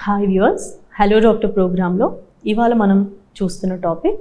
hi viewers hello doctor ప్రోగ్రాంలో ఇవాళ మనం చూస్తున్న టాపిక్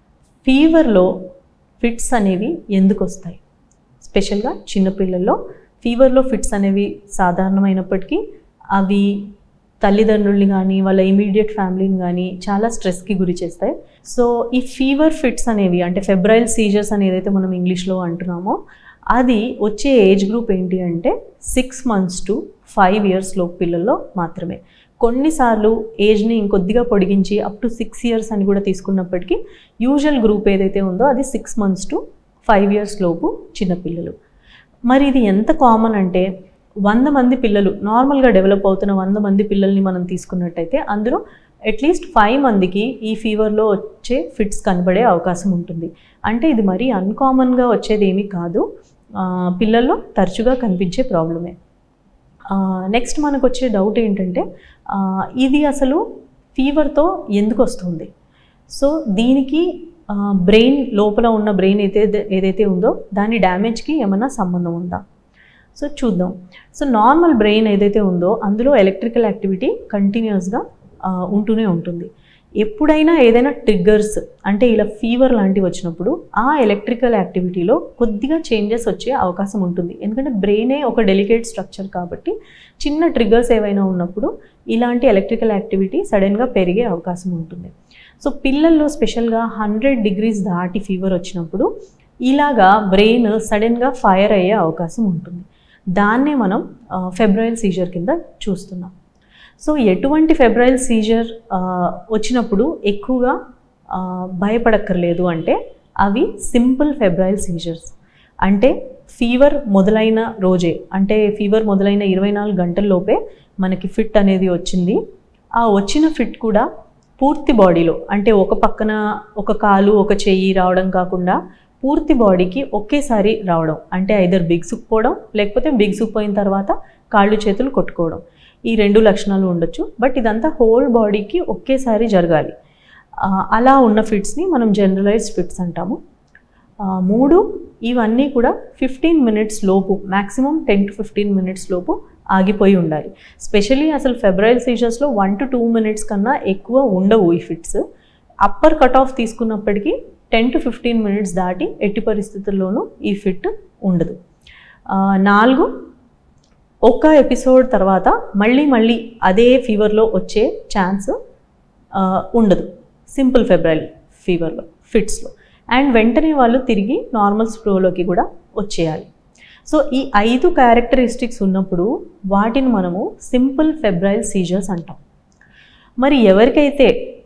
ఫీవర్లో ఫిట్స్ అనేవి ఎందుకు వస్తాయి స్పెషల్గా చిన్నపిల్లల్లో ఫీవర్లో ఫిట్స్ అనేవి సాధారణమైనప్పటికీ అవి తల్లిదండ్రుల్ని కానీ వాళ్ళ ఇమీడియట్ ఫ్యామిలీని కానీ చాలా స్ట్రెస్కి గురి చేస్తాయి సో ఈ ఫీవర్ ఫిట్స్ అనేవి అంటే ఫెబ్రైల్ సీజర్స్ అని ఏదైతే మనం ఇంగ్లీష్లో అంటున్నామో అది వచ్చే ఏజ్ గ్రూప్ ఏంటి అంటే six months to five years లోపు పిల్లల్లో మాత్రమే కొన్నిసార్లు ఏజ్ని ఇంకొద్దిగా పొడిగించి అప్ టు సిక్స్ ఇయర్స్ అని కూడా తీసుకున్నప్పటికీ యూజువల్ గ్రూప్ ఏదైతే ఉందో అది six months to five years లోపు చిన్నపిల్లలు మరి ఇది ఎంత కామన్ అంటే వంద మంది పిల్లలు నార్మల్గా డెవలప్ అవుతున్న వంద మంది పిల్లల్ని మనం తీసుకున్నట్టయితే అందులో అట్లీస్ట్ ఫైవ్ మందికి ఈ ఫీవర్లో వచ్చే ఫిట్స్ కనబడే అవకాశం ఉంటుంది అంటే ఇది మరీ అన్కామన్గా వచ్చేది ఏమీ కాదు ఆ, పిల్లల్లో తరచుగా కనిపించే ప్రాబ్లమే నెక్స్ట్ మనకు వచ్చే డౌట్ ఏంటంటే ఆ, ఇది అసలు ఫీవర్తో ఎందుకు వస్తుంది సో దీనికి బ్రెయిన్ లోపల ఉన్న బ్రెయిన్ అయితే ఏదైతే ఉందో దాని డ్యామేజ్కి ఏమైనా సంబంధం ఉందా సో చూద్దాం సో నార్మల్ బ్రెయిన్ ఏదైతే ఉందో అందులో ఎలక్ట్రికల్ యాక్టివిటీ కంటిన్యూస్గా ఉంటూనే ఉంటుంది ఎప్పుడైనా ఏదైనా ట్రిగ్గర్స్ అంటే ఇలా ఫీవర్ లాంటివి వచ్చినప్పుడు ఆ ఎలక్ట్రికల్ యాక్టివిటీలో కొద్దిగా చేంజెస్ వచ్చే అవకాశం ఉంటుంది ఎందుకంటే బ్రెయినే ఒక డెలికేట్ స్ట్రక్చర్ కాబట్టి చిన్న ట్రిగ్గర్స్ ఏవైనా ఉన్నప్పుడు ఇలాంటి ఎలక్ట్రికల్ యాక్టివిటీ సడన్గా పెరిగే అవకాశం ఉంటుంది సో పిల్లల్లో స్పెషల్గా హండ్రెడ్ డిగ్రీస్ దాటి ఫీవర్ వచ్చినప్పుడు ఇలాగా బ్రెయిన్ సడన్గా ఫైర్ అయ్యే అవకాశం ఉంటుంది దాన్నే మనం ఫెబ్రైల్ సీజర్ కింద చూస్తున్నాం సో ఎటువంటి ఫెబ్రైల్ సీజర్ వచ్చినప్పుడు ఎక్కువగా ఆ, భయపడక్కర్లేదు అంటే అవి సింపుల్ ఫెబ్రైల్ సీజర్స్ అంటే ఫీవర్ మొదలైన రోజే అంటే ఫీవర్ మొదలైన ఇరవై నాలుగు గంటల్లోపే మనకి ఫిట్ అనేది వచ్చింది ఆ వచ్చిన ఫిట్ కూడా పూర్తి బాడీలో అంటే ఒక పక్కన ఒక కాలు ఒక చెయ్యి రావడం కాకుండా పూర్తి బాడీకి ఒకేసారి రావడం అంటే ఐదర్ బిగుసుకుపోవడం లేకపోతే బిగుసుకుపోయిన తర్వాత కాళ్ళు చేతులు కొట్టుకోవడం ఈ రెండు లక్షణాలు ఉండొచ్చు బట్ ఇదంతా హోల్ బాడీకి ఒకేసారి జరగాలి ఆ, అలా ఉన్న ఫిట్స్ని మనం జనరలైజ్డ్ ఫిట్స్ అంటాము ఆ, మూడు ఇవన్నీ కూడా ఫిఫ్టీన్ మినిట్స్ లోపు maximum ten to fifteen minutes లోపు ఆగిపోయి ఉండాలి స్పెషలీ అసలు ఫెబ్రైల్ సీజర్స్లో వన్ టు టూ మినిట్స్ కన్నా ఎక్కువ ఉండవు ఈ ఫిట్స్ అప్పర్ కట్ ఆఫ్ తీసుకున్నప్పటికీ టెన్ టు ఫిఫ్టీన్ మినిట్స్ దాటి ఎట్టి పరిస్థితుల్లోనూ ఈ ఫిట్ ఉండదు ఆ, నాలుగు ఒక్క ఎపిసోడ్ తర్వాత మళ్ళీ మళ్ళీ అదే ఫీవర్లో వచ్చే ఛాన్స్ ఉండదు సింపుల్ ఫెబ్రైల్ ఫీవర్లో ఫిట్స్లో అండ్ వెంటనే వాళ్ళు తిరిగి నార్మల్ స్ప్రోలోకి కూడా వచ్చేయాలి సో ఈ ఐదు క్యారెక్టరిస్టిక్స్ ఉన్నప్పుడు వాటిని మనము సింపుల్ ఫెబ్రైల్ సీజర్స్ అంటాం మరి ఎవరికైతే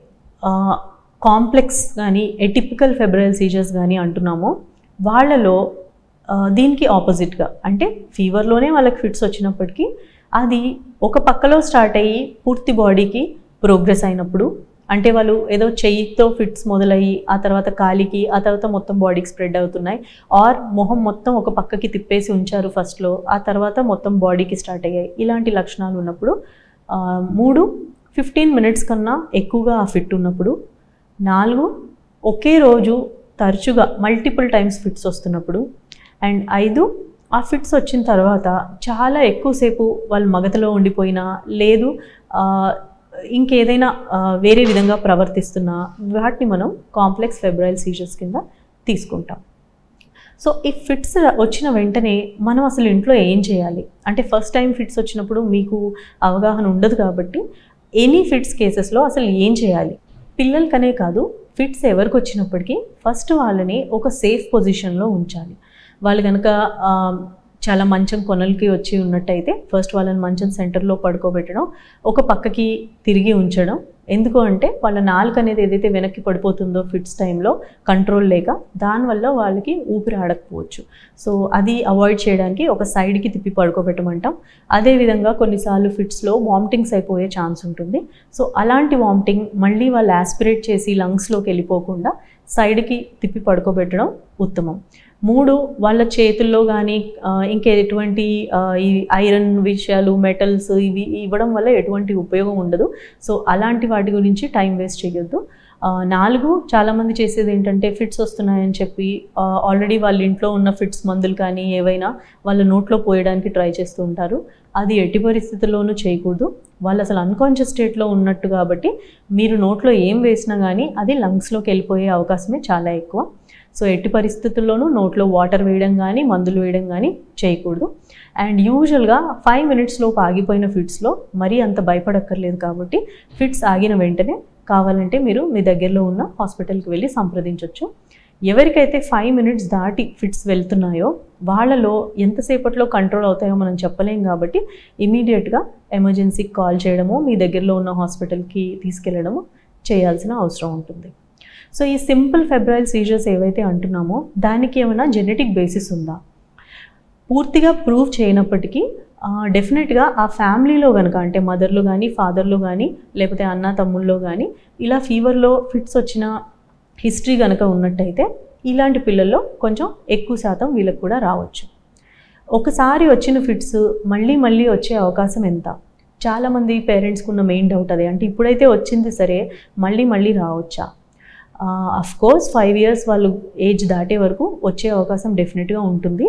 కాంప్లెక్స్ కానీ ఎటిపికల్ ఫెబ్రైల్ సీజర్స్ కానీ అంటున్నామో వాళ్ళలో ఆ, దీనికి ఆపోజిట్గా అంటే ఫీవర్లోనే వాళ్ళకి ఫిట్స్ వచ్చినప్పటికీ అది ఒక పక్కలో స్టార్ట్ అయ్యి పూర్తి బాడీకి ప్రోగ్రెస్ అయినప్పుడు అంటే వాళ్ళు ఏదో చెయ్యితో ఫిట్స్ మొదలయ్యి ఆ తర్వాత కాలికి ఆ తర్వాత మొత్తం బాడీకి స్ప్రెడ్ అవుతున్నాయి ఆర్ మొహం మొత్తం ఒక పక్కకి తిప్పేసి ఉంచారు ఫస్ట్లో ఆ తర్వాత మొత్తం బాడీకి స్టార్ట్ అయ్యాయి ఇలాంటి లక్షణాలు ఉన్నప్పుడు ఆ, మూడు ఫిఫ్టీన్ మినిట్స్ కన్నా ఎక్కువగా ఆ ఫిట్ ఉన్నప్పుడు నాలుగు ఒకే రోజు తరచుగా మల్టిపుల్ టైమ్స్ ఫిట్స్ వస్తున్నప్పుడు అండ్ ఐదు ఆ ఫిట్స్ వచ్చిన తర్వాత చాలా ఎక్కువసేపు వాళ్ళు మగతలో ఉండిపోయినా లేదు ఆ, ఇంకేదైనా ఆ, వేరే విధంగా ప్రవర్తిస్తున్నా వాటిని మనం కాంప్లెక్స్ ఫెబ్రైల్ సీజర్స్ కింద తీసుకుంటాం సో ఈ ఫిట్స్ వచ్చిన వెంటనే మనం అసలు ఇంట్లో ఏం చేయాలి అంటే ఫస్ట్ టైం ఫిట్స్ వచ్చినప్పుడు మీకు అవగాహన ఉండదు కాబట్టి ఎనీ ఫిట్స్ కేసెస్లో అసలు ఏం చేయాలి పిల్లలకనే కాదు ఫిట్స్ ఎవరికి వచ్చినప్పటికీ ఫస్ట్ వాళ్ళని ఒక సేఫ్ పొజిషన్లో ఉంచాలి వాళ్ళు కనుక ఆ, చాలా మంచం కొనలకి వచ్చి ఉన్నట్టయితే ఫస్ట్ వాళ్ళని మంచం సెంటర్లో పడుకోబెట్టడం ఒక పక్కకి తిరిగి ఉంచడం ఎందుకు అంటే వాళ్ళ నాలుక అనేది ఏదైతే వెనక్కి పడిపోతుందో ఫిట్స్ టైంలో కంట్రోల్ లేక దానివల్ల వాళ్ళకి ఊపిరి ఆడకపోవచ్చు సో అది అవాయిడ్ చేయడానికి ఒక సైడ్కి తిప్పి పడుకోబెట్టమంటాం అదేవిధంగా కొన్నిసార్లు ఫిట్స్లో వామిటింగ్స్ అయిపోయే ఛాన్స్ ఉంటుంది సో అలాంటి వామిటింగ్ మళ్ళీ వాళ్ళు ఆస్పిరేట్ చేసి లంగ్స్లోకి వెళ్ళిపోకుండా సైడ్కి తిప్పి పడుకోబెట్టడం ఉత్తమం మూడు వాళ్ళ చేతుల్లో కానీ ఇంకా ఎటువంటి ఆ, ఈ ఐరన్ విషయాలు మెటల్స్ ఇవి ఇవ్వడం వల్ల ఎటువంటి ఉపయోగం ఉండదు సో అలాంటి వాటి గురించి టైం వేస్ట్ చేయొద్దు ఆ, నాలుగు చాలామంది చేసేది ఏంటంటే ఫిట్స్ వస్తున్నాయని చెప్పి ఆల్రెడీ వాళ్ళ ఇంట్లో ఉన్న ఫిట్స్ మందులు కానీ ఏవైనా వాళ్ళ నోట్లో పోయడానికి ట్రై చేస్తూ ఉంటారు అది ఎట్టి పరిస్థితుల్లోనూ చేయకూడదు వాళ్ళు అసలు అన్కాన్షియస్ స్టేట్లో ఉన్నట్టు కాబట్టి మీరు నోట్లో ఏం వేసినా కానీ అది లంగ్స్లోకి వెళ్ళిపోయే అవకాశమే చాలా ఎక్కువ సో ఎట్టి పరిస్థితుల్లోనూ నోట్లో వాటర్ వేయడం కానీ మందులు వేయడం కానీ చేయకూడదు అండ్ యూజువల్గా ఫైవ్ మినిట్స్ లోపు ఆగిపోయిన ఫిట్స్లో మరీ అంత భయపడక్కర్లేదు కాబట్టి ఫిట్స్ ఆగిన వెంటనే కావాలంటే మీరు మీ దగ్గరలో ఉన్న హాస్పిటల్కి వెళ్ళి సంప్రదించవచ్చు ఎవరికైతే ఫైవ్ మినిట్స్ దాటి ఫిట్స్ వెళ్తున్నాయో వాళ్ళలో ఎంతసేపట్లో కంట్రోల్ అవుతాయో మనం చెప్పలేం కాబట్టి ఇమీడియట్గా ఎమర్జెన్సీకి కాల్ చేయడము మీ దగ్గరలో ఉన్న హాస్పిటల్కి తీసుకెళ్ళడము చేయాల్సిన అవసరం ఉంటుంది సో ఈ సింపుల్ ఫెబ్రైల్ సీజర్స్ ఏవైతే అంటున్నామో దానికి ఏమైనా జెనెటిక్ బేసిస్ ఉందా పూర్తిగా ప్రూవ్ చేయనప్పటికీ డెఫినెట్గా ఆ ఫ్యామిలీలో కనుక అంటే మదర్లో కానీ ఫాదర్లో కానీ లేకపోతే అన్న తమ్ముల్లో కానీ ఇలా ఫీవర్లో ఫిట్స్ వచ్చిన హిస్టరీ కనుక ఉన్నట్టయితే ఇలాంటి పిల్లల్లో కొంచెం ఎక్కువ శాతం వీళ్ళకి కూడా రావచ్చు ఒకసారి వచ్చిన ఫిట్స్ మళ్ళీ మళ్ళీ వచ్చే అవకాశం ఎంత చాలామంది పేరెంట్స్కి ఉన్న మెయిన్ డౌట్ అదే అంటే ఇప్పుడైతే వచ్చింది సరే మళ్ళీ మళ్ళీ రావచ్చా అఫ్ కోర్స్ ఫైవ్ ఇయర్స్ వాళ్ళు ఏజ్ దాటే వరకు వచ్చే అవకాశం డెఫినెట్గా ఉంటుంది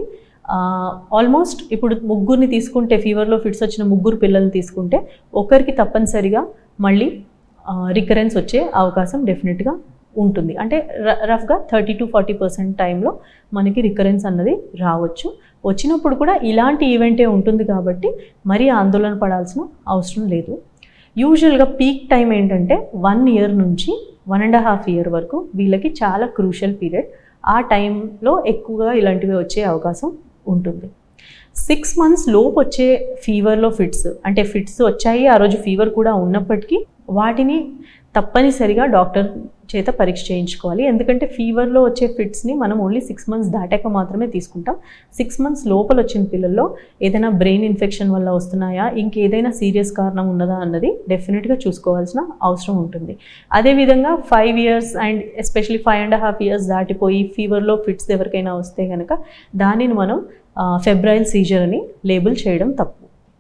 ఆల్మోస్ట్ ఇప్పుడు ముగ్గురిని తీసుకుంటే ఫీవర్లో ఫిట్స్ వచ్చిన ముగ్గురు పిల్లల్ని తీసుకుంటే ఒకరికి తప్పనిసరిగా మళ్ళీ రికరెన్స్ వచ్చే అవకాశం డెఫినెట్గా ఉంటుంది అంటే ర- రఫ్గా థర్టీ టు ఫార్టీ పర్సెంట్ టైంలో మనకి రికరెన్స్ అన్నది రావచ్చు వచ్చినప్పుడు కూడా ఇలాంటి ఈవెంటే ఉంటుంది కాబట్టి మరీ ఆందోళన పడాల్సిన అవసరం లేదు యూజువల్గా పీక్ టైం ఏంటంటే వన్ ఇయర్ నుంచి వన్ అండ్ హాఫ్ ఇయర్ వరకు వీళ్ళకి చాలా క్రూషియల్ పీరియడ్ ఆ టైంలో ఎక్కువగా ఇలాంటివి వచ్చే అవకాశం ఉంటుంది సిక్స్ మంత్స్ లోపు వచ్చే ఫీవర్లో ఫిట్స్ అంటే ఫిట్స్ వచ్చాయి ఆ రోజు ఫీవర్ కూడా ఉన్నప్పటికీ వాటిని తప్పనిసరిగా డాక్టర్ చేత పరీక్ష చేయించుకోవాలి ఎందుకంటే ఫీవర్లో వచ్చే ఫిట్స్ని మనం ఓన్లీ సిక్స్ మంత్స్ దాటాక మాత్రమే తీసుకుంటాం సిక్స్ మంత్స్ లోపల వచ్చిన పిల్లల్లో ఏదైనా బ్రెయిన్ ఇన్ఫెక్షన్ వల్ల వస్తున్నాయా ఇంకేదైనా సీరియస్ కారణం ఉన్నదా అన్నది డెఫినెట్గా చూసుకోవాల్సిన అవసరం ఉంటుంది అదేవిధంగా five years and especially five and half years దాటిపోయి ఫీవర్లో ఫిట్స్ ఎవరికైనా వస్తే కనుక దానిని మనం ఫెబ్రైల్ సీజర్ అని లేబుల్ చేయడం తప్పు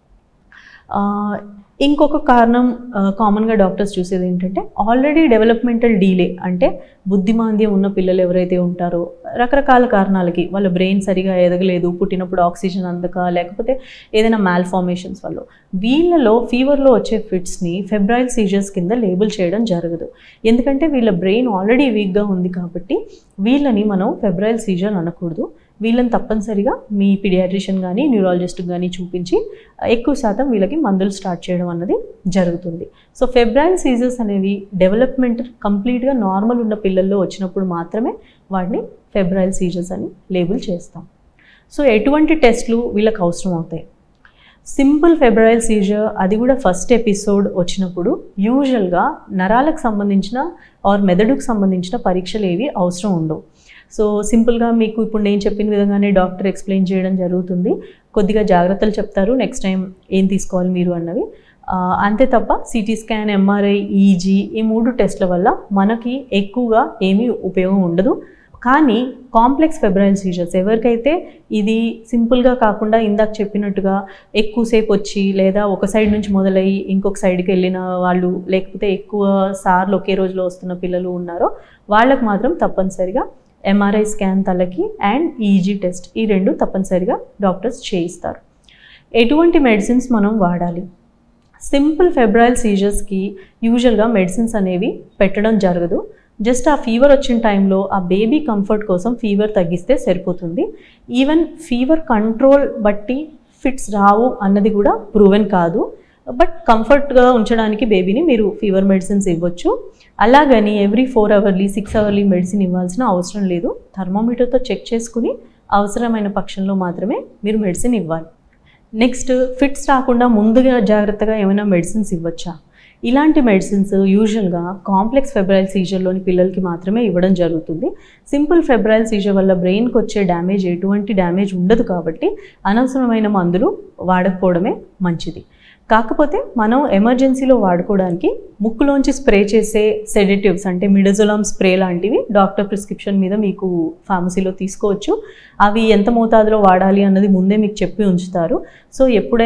ఆ, ఇంకొక కారణం కామన్గా డాక్టర్స్ చూసేది ఏంటంటే ఆల్రెడీ డెవలప్మెంటల్ డీలే అంటే బుద్ధిమాంద్యం ఉన్న పిల్లలు ఎవరైతే ఉంటారో రకరకాల కారణాలకి వాళ్ళ బ్రెయిన్ సరిగా ఎదగలేదు పుట్టినప్పుడు ఆక్సిజన్ అందక లేకపోతే ఏదైనా మాల్ ఫార్మేషన్స్ వల్ల వీళ్ళలో ఫీవర్లో వచ్చే ఫిట్స్ని ఫెబ్రైల్ సీజర్స్ కింద లేబుల్ చేయడం జరగదు ఎందుకంటే వీళ్ళ బ్రెయిన్ ఆల్రెడీ వీక్గా ఉంది కాబట్టి వీళ్ళని మనం ఫెబ్రైల్ సీజర్ అనకూడదు వీళ్ళని తప్పనిసరిగా మీ పీడియాట్రిషియన్ కానీ న్యూరాలజిస్ట్ కానీ చూపించి ఎక్కువ శాతం వీళ్ళకి మందులు స్టార్ట్ చేయడం అన్నది జరుగుతుంది సో ఫెబ్రైల్ సీజర్స్ అనేవి డెవలప్మెంట్ కంప్లీట్గా నార్మల్ ఉన్న పిల్లల్లో వచ్చినప్పుడు మాత్రమే వాటిని ఫెబ్రైల్ సీజర్స్ అని లేబుల్ చేస్తాం సో ఎటువంటి టెస్ట్లు వీళ్ళకి అవసరం అవుతాయి సింపుల్ ఫెబ్రైల్ సీజర్ అది కూడా ఫస్ట్ ఎపిసోడ్ వచ్చినప్పుడు యూజువల్గా నరాలకు సంబంధించిన ఆర్ మెదడుకు సంబంధించిన పరీక్షలు ఏవి అవసరం ఉండవు సో సింపుల్గా మీకు ఇప్పుడు నేను చెప్పిన విధంగానే డాక్టర్ ఎక్స్ప్లెయిన్ చేయడం జరుగుతుంది కొద్దిగా జాగ్రత్తలు చెప్తారు నెక్స్ట్ టైం ఏం తీసుకోవాలి మీరు అన్నవి ఆ, అంతే తప్ప సిటీ స్కాన్ ఎంఆర్ఐ ఈజీ ఈ మూడు టెస్ట్ల వల్ల మనకి ఎక్కువగా ఏమీ ఉపయోగం ఉండదు కానీ కాంప్లెక్స్ ఫెబ్రైల్ సీజర్స్ ఎవరికైతే ఇది సింపుల్గా కాకుండా ఇందాక చెప్పినట్టుగా ఎక్కువసేపు వచ్చి లేదా ఒక సైడ్ నుంచి మొదలయ్యి ఇంకొక సైడ్కి వెళ్ళిన వాళ్ళు లేకపోతే ఎక్కువ సార్లు ఒకే రోజులో వస్తున్న పిల్లలు ఉన్నారో వాళ్ళకు మాత్రం తప్పనిసరిగా ఎంఆర్ఐ స్కాన్ తలకి అండ్ ఈజీ టెస్ట్ ఈ రెండు తప్పనిసరిగా డాక్టర్స్ చేయిస్తారు ఎటువంటి మెడిసిన్స్ మనం వాడాలి సింపుల్ ఫెబ్రైల్ సీజర్స్కి యూజువల్గా మెడిసిన్స్ అనేవి పెట్టడం జరగదు జస్ట్ ఆ ఫీవర్ వచ్చిన టైంలో ఆ బేబీ కంఫర్ట్ కోసం ఫీవర్ తగ్గిస్తే సరిపోతుంది ఈవెన్ ఫీవర్ కంట్రోల్ బట్టి ఫిట్స్ రావు అన్నది కూడా ప్రూవెన్ కాదు బట్ కంఫర్ట్గా ఉంచడానికి బేబీని మీరు ఫీవర్ మెడిసిన్స్ ఇవ్వచ్చు అలాగని every four hourly six hourly medicine ఇవ్వాల్సిన అవసరం లేదు థర్మోమీటర్తో చెక్ చేసుకుని అవసరమైన పక్షంలో మాత్రమే మీరు మెడిసిన్ ఇవ్వాలి నెక్స్ట్ ఫిట్స్ రాకుండా ముందుగా జాగ్రత్తగా ఏమైనా మెడిసిన్స్ ఇవ్వచ్చా ఇలాంటి మెడిసిన్స్ యూజువల్గా కాంప్లెక్స్ ఫెబ్రైల్ సీజర్లోని పిల్లలకి మాత్రమే ఇవ్వడం జరుగుతుంది సింపుల్ ఫెబ్రైల్ సీజర్ వల్ల బ్రెయిన్కి వచ్చే డ్యామేజ్ ఎటువంటి డ్యామేజ్ ఉండదు కాబట్టి అనవసరమైన మందులు వాడకపోవడమే మంచిది కాకపోతే మనం ఎమర్జెన్సీలో వాడుకోవడానికి ముక్కులోంచి స్ప్రే చేసే సెడేటివ్స్ అంటే మిడజోలామ్ స్ప్రే లాంటివి డాక్టర్ ప్రిస్క్రిప్షన్ మీద మీకు ఫార్మసీలో తీసుకోవచ్చు అవి ఎంత మోతాదులో వాడాలి అన్నది ముందే మీకు చెప్పి ఉంచుతారు సో ఎప్పుడైనా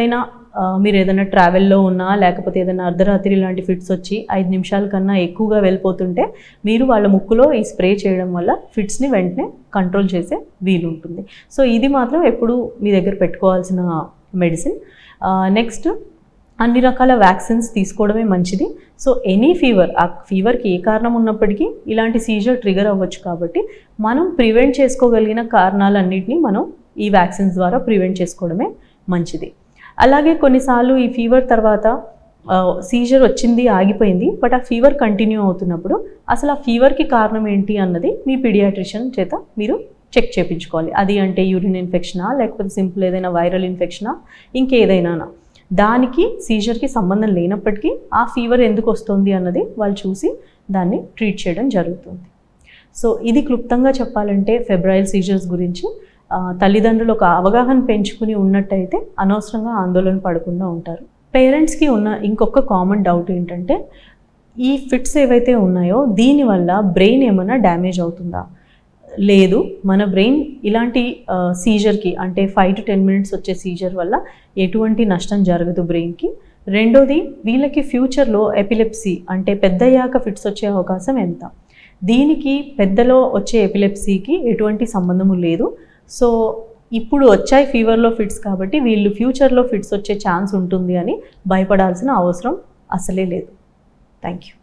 ఆ, మీరు ఏదైనా ట్రావెల్లో ఉన్నా లేకపోతే ఏదైనా అర్ధరాత్రి లాంటి ఫిట్స్ వచ్చి ఐదు నిమిషాల కన్నా ఎక్కువగా వెళ్ళిపోతుంటే మీరు వాళ్ళ ముక్కులో ఈ స్ప్రే చేయడం వల్ల ఫిట్స్ని వెంటనే కంట్రోల్ చేసే వీలు ఉంటుంది సో ఇది మాత్రం ఎప్పుడు మీ దగ్గర పెట్టుకోవాల్సిన మెడిసిన్ నెక్స్ట్ అన్ని రకాల వ్యాక్సిన్స్ తీసుకోవడమే మంచిది సో ఎనీ ఫీవర్ ఆ ఫీవర్కి ఏ కారణం ఉన్నప్పటికీ ఇలాంటి సీజర్ ట్రిగర్ అవ్వచ్చు కాబట్టి మనం ప్రివెంట్ చేసుకోగలిగిన కారణాలన్నింటినీ మనం ఈ వ్యాక్సిన్స్ ద్వారా ప్రివెంట్ చేసుకోవడమే మంచిది అలాగే కొన్నిసార్లు ఈ ఫీవర్ తర్వాత సీజర్ వచ్చింది ఆగిపోయింది బట్ ఆ ఫీవర్ కంటిన్యూ అవుతున్నప్పుడు అసలు ఆ ఫీవర్కి కారణం ఏంటి అన్నది మీ పీడియాట్రిషియన్ చేత మీరు చెక్ చేయించుకోవాలి అది అంటే యూరిన్ ఇన్ఫెక్షనా లేకపోతే సింపుల్ ఏదైనా వైరల్ ఇన్ఫెక్షనా ఇంకేదైనా దానికి సీజర్కి సంబంధం లేనప్పటికీ ఆ ఫీవర్ ఎందుకు వస్తుంది అన్నది వాళ్ళు చూసి దాన్ని ట్రీట్ చేయడం జరుగుతుంది సో ఇది క్లుప్తంగా చెప్పాలంటే ఫెబ్రైల్ సీజర్స్ గురించి ఆ, తల్లిదండ్రులు ఒక అవగాహన పెంచుకుని ఉన్నట్టయితే అనవసరంగా ఆందోళన పడకుండా ఉంటారు పేరెంట్స్కి ఉన్న ఇంకొక కామన్ డౌట్ ఏంటంటే ఈ ఫిట్స్ ఏవైతే ఉన్నాయో దీనివల్ల బ్రెయిన్ ఏమైనా డ్యామేజ్ అవుతుందా లేదు మన బ్రెయిన్ ఇలాంటి సీజర్కి అంటే ఫైవ్ టు టెన్ మినిట్స్ వచ్చే సీజర్ వల్ల ఎటువంటి నష్టం జరగదు బ్రెయిన్కి రెండోది వీళ్ళకి ఫ్యూచర్లో ఎపిలెప్సీ అంటే పెద్దయ్యాక ఫిట్స్ వచ్చే అవకాశం ఎంత దీనికి పెద్దలో వచ్చే ఎపిలెప్సీకి ఎటువంటి సంబంధము లేదు సో ఇప్పుడు వచ్చాయి ఫీవర్లో ఫిట్స్ కాబట్టి వీళ్ళు ఫ్యూచర్లో ఫిట్స్ వచ్చే ఛాన్స్ ఉంటుంది అని భయపడాల్సిన అవసరం అసలే లేదు థ్యాంక్ యూ